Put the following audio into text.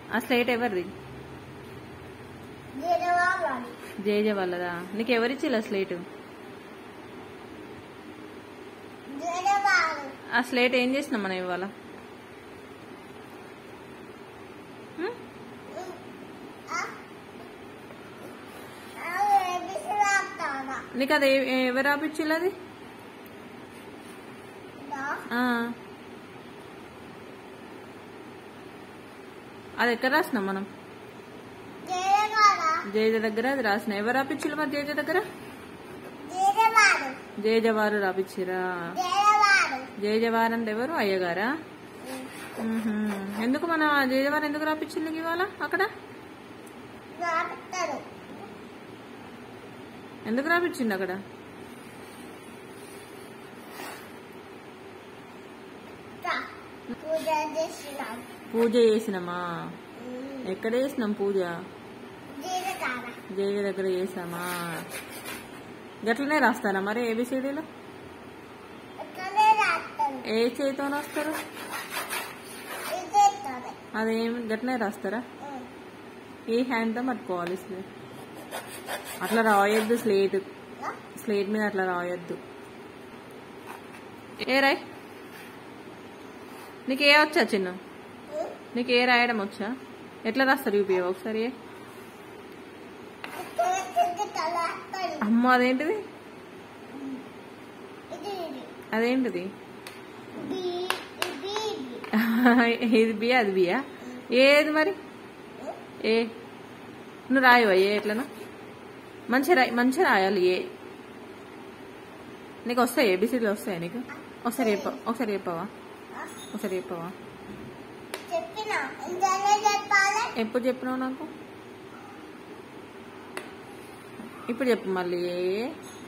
ఆ స్లేట్ ఎవరిది జరవాలి జేజే వాళ్ళదా నీకు ఎవరిచ్చిల్లు ఆ స్లేట్ జరవాలి ఆ స్లేట్ ఏం చేసినాం మనం ఇవాళ హ్మ్? నీకు అది ఏ- ఏ- ఎవరు రాపిచ్చిల్లు అది ఆ. అది ఎక్కడ రాసినాం మనం జేజ దగ్గర అది రాసిన ఎవరు రాపిచ్చిల్లు మరి జేజ దగ్గర జేజవారు రాపిచ్చిరా జేజవారు అంటే ఎవరు అయ్యగారా మ్మ్హ్మ్. ఎందుకు మన జేజవారు ఎందుకు రాపిచ్చిల్లు ఇవాళ అక్కడ ఎందుకు రాపిచ్చిండు అక్కడ పూజ చేసినాం పూజ చేసినామా ఎక్కడ చేసినాం పూజ జీరకాడ జేజ దగ్గర చేసామా గట్లనే రాస్తారా మరి ఏబిసిడీలో ఇక్కడే రాస్తాను ఏ చేతితో రాస్తారు ఇదే తొడే అదేం గట్లనే రాస్తారా ఏ హ్యాండ్తో పట్టుకోవాలి స్లేట్ అట్లా రాయొద్దు స్లేట్ స్లేట్ మీద అట్లా రాయొద్దు ఏ రాయ్ నీకు ఏ వచ్చా చిన్న నీకు ఏ రాయడం వచ్చా ఎట్లా రాస్తారు యూపీ ఒకసారి ఏ? ఇక్కడ కింద తలాస్తాడు అమ్మ అదేంటిది ఇది ఇది అదేంటిది బి ఇది ఇది ఇది బియా అది బియా ఏది మరి ఏ నువ్వు రాయవా ఏ ఎట్లనా మంచిగా రాయి మంచిగా రాయాలి ఏ నీకు వస్తాయి ఏబిసిడీలు వస్తాయి నీకు ఒకసారి చెప్ప ఒకసారి చెప్పవా ఒకసారి చెప్పవా చెప్పిన ఇంతనే చెప్పాలి ఎప్పుడు చెప్పినావు నాకు ఇప్పుడు చెప్పు మళ్ళీ ఏ